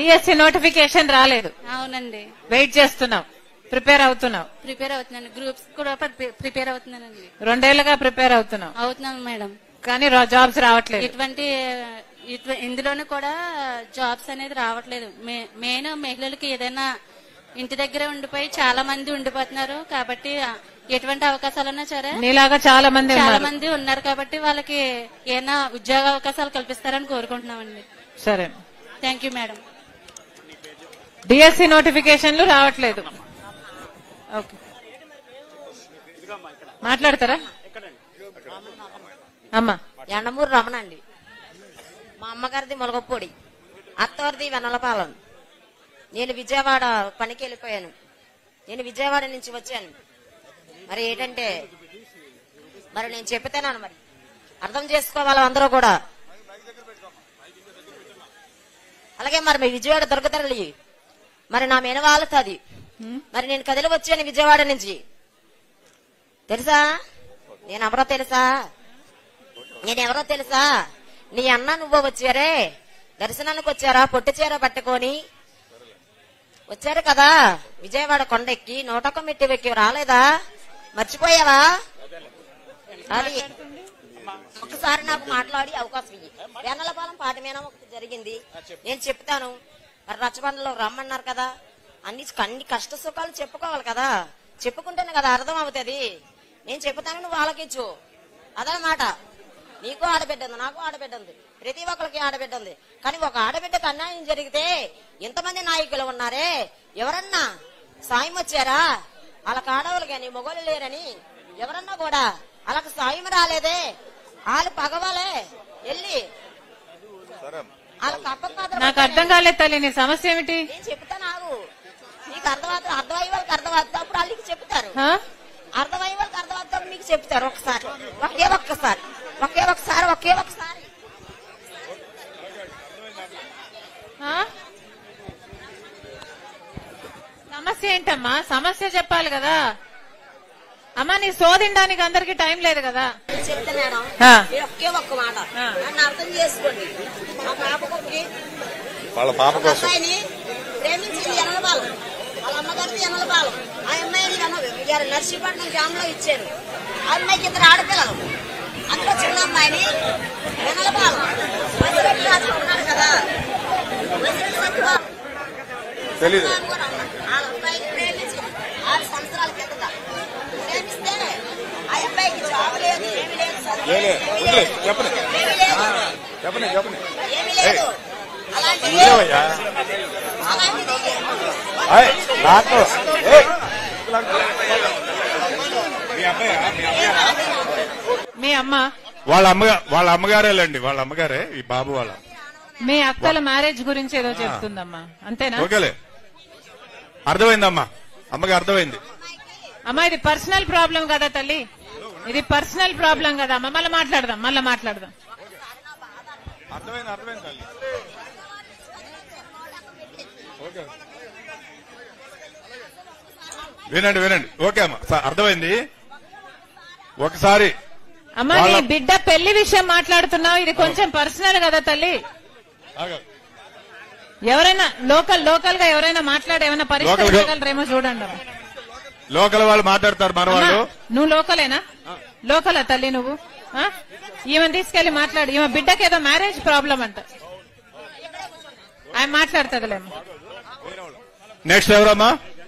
DSC notification రాలేదు అవునండి wait చేస్తున్నావు ప్రిపేర్ అవుతున్నావు ప్రిపేర్ అవుతున్నాను గ్రూప్స్ కూడా ప్రి- ప్రిపేర్ అవుతున్నానండి రెండేళ్లుగా ప్రిపేర్ అవుతున్నావు అవుతున్నాను మేడం కానీ జాబ్స్ రావట్లేదు ఇటువంటి ఇటు- ఇందులోనూ కూడా జాబ్స్ అనేది రావట్లేదు మే- మెయిన్ మహిళలకి ఏదైనా ఇంటి దగ్గర ఉండిపోయి చాలా మంది ఉండిపోతున్నారు కాబట్టి ఎటువంటి అవకాశాలున్నా సరే నీలాగా చాలా మంది చాలా ఉన్నారు మంది ఉన్నారు కాబట్టి వాళ్ళకి ఏమైనా ఉద్యోగ అవకాశాలు కల్పిస్తారని కోరుకుంటున్నామండి సరే థ్యాంక్ యూ మేడం డిఎస్సి నోటిఫికేషన్లు రావట్లేదు ఓకే మాట్లాడతారా అమ్మా ఎండమూరు రమణ అండి మా అమ్మగారిది మొలగపొడి అత్తవారిది వెన్నలపాలెం నేను విజయవాడ పనికి వెళ్ళిపోయాను నేను విజయవాడ నుంచి వచ్చాను మరి ఏంటంటే మరి నేను చెప్తాను మరి అర్థం చేసుకోవాలి అందరూ కూడా అలాగే మరి మీ విజయవాడ దొరకతరలి మరి నా మెనవాళ్ళది మరి నేను కదిలి వచ్చాను విజయవాడ నుంచి తెలుసా నేను ఎవరో తెలుసా నేనెవరో తెలుసా నీ అన్న నువ్వు వచ్చారే దర్శనానికి వచ్చారా పొట్టి చీర పట్టుకొని వచ్చారు కదా విజయవాడ కొండెక్కి నూటొక్క మెట్టి వెక్కి రాలేదా మర్చిపోయావా అది ఒకసారి నాకు మాట్లాడి అవకాశం ఇయ్యి వెన్నలపాలెం పాట మీద ఒకటి జరిగింది నేను చెప్తాను మరి రచ్చబండలో రమ్మన్నారు కదా అన్ని అన్ని కష్ట సుఖాలు చెప్పుకోవాలి కదా చెప్పుకుంటేనే కదా అర్థం అవుతుంది నేను చెప్తాను నువ్వు ఆలోచించు అదనమాట నీకు ఆడబిడ్డ ఉంది నాకు ఆడబిడ్డ ఉంది ప్రతి ఒక్కరికి ఆడబిడ్డ ఉంది కానీ ఒక ఆడబిడ్డకు అన్యాయం జరిగితే ఎంతమంది నాయకులు ఉన్నారే ఎవరన్నా సాయం వచ్చారా వాళ్ళకి ఆడవాళ్ళు కానీ మొగోళ్ళు లేరని ఎవరన్నా కూడా వాళ్ళకి సాయం రాలేదే వాళ్ళు పగవాలే వెళ్ళి వాళ్ళకి అప్పపాత్ర నాకు అర్థం కాలేదు తల్లి నీ సమస్య ఏమిటి నేను చెప్తా నాకు నీకు అర్థమవుతుంది అర్థమయ్యే వాళ్ళకి అర్థమవుతుంది అప్పుడు వాళ్ళకి చెప్తారు ఆ? అర్థమయ్యే వాళ్ళకి అర్థమవుతుంది మీకు చెప్తారు ఒకసారి ఒకే ఒక్కసారి ఒకే ఒకసారి ఒకే ఒకసారి ఆ? సమస్య ఏంటమ్మా సమస్య చెప్పాలి కదా అమ్మా నీ శోధించడానికి అందరికి టైం లేదు కదా నేను చెప్తా మేడం ఆ. మీరు ఒకే ఒక్క మాట ఆ. నన్ను అర్థం చేసుకోండి మా పాపకి వాళ్ళ పాప ఒక కోసం అమ్మాయిని ప్రేమించింది ఎనలపాలెం వాళ్ళ అమ్మగారిది ఎనలపాలెం ఆ అమ్మాయిని ఎన- నర్సీపట్నం గ్రామం లో ఇచ్చారు ఆ అమ్మాయికి ఇద్దరు ఆడపిల్లలు అందులో చిన్న అమ్మాయిని ఎనలపాలెం వసిరెడ్డి రాజు ఉన్నాడు కదా వసిరెడ్డి సత్యబాబు తెలీదు సత్యబాబు కూడా ఉన్నాడు. వాళ్ళ అబ్బాయిని ప్రేమించి ఆరు సంవత్సరాల కిందట ప్రేమిస్తే ఆ అబ్బాయికి జాబ్ లేదు ఏమీ లేదు చదువు లే, లే, ఏమీ వదిలే, లేదు. చెప్పండి. ఏమీ లేదు చెప్పండి చెప్పండి ఏమీ లేదు అలాంటిది ఇదేవయ్యా అలాంటిది ఏయ్, నాకు ఏయ్. మీ అబ్బాయా మీ అబ్బాయా మీ అమ్మ వాళ్ళ అమ్మగా వాళ్ళ అమ్మగారేలండి వాళ్ళ అమ్మగారే ఈ బాబు వాళ్ళ మీ అక్కల మ్యారేజ్ గురించి ఏదో చెప్తుందమ్మా అంతేనా ఓకేలే అర్థమైందమ్మా అమ్మకి అర్థమైంది అమ్మా ఇది పర్సనల్ ప్రాబ్లం కదా తల్లి ఇది పర్సనల్ ప్రాబ్లం కదా అమ్మ మళ్ళీ మాట్లాడదాం మళ్ళీ మాట్లాడదాం అర్థమైంది అర్థమైంది తల్లి ఓకే వినండి వినండి ఓకే అమ్మా స- అర్థమైంది ఒకసారి అమ్మా నీ వాళ్ళ- బిడ్డ పెళ్లి విషయం మాట్లాడుతున్నావు ఇది కొంచెం పర్సనల్ కదా తల్లి ఆగ- ఎవరైనా లోకల్ లోకల్ గా ఎవరైనా మాట్లాడి ఏమైనా లోకల్ గా- పరిష్కరించగలరేమో చూడండి అమ్మా. లోకల్ వాళ్ళు మాట్లాడతారు మన అమ్మా, వాళ్ళు నువ్వు లోకలేనా లోకలా తల్లి నువ్వు ఆ? ఈమెను తీసుకెళ్లి మాట్లాడు ఈమె బిడ్డకి ఏదో మ్యారేజ్ ప్రాబ్లం అంట ఆయన మాట్లాడుతుందిలేమ్మా నెక్స్ట్ ఎవరమ్మా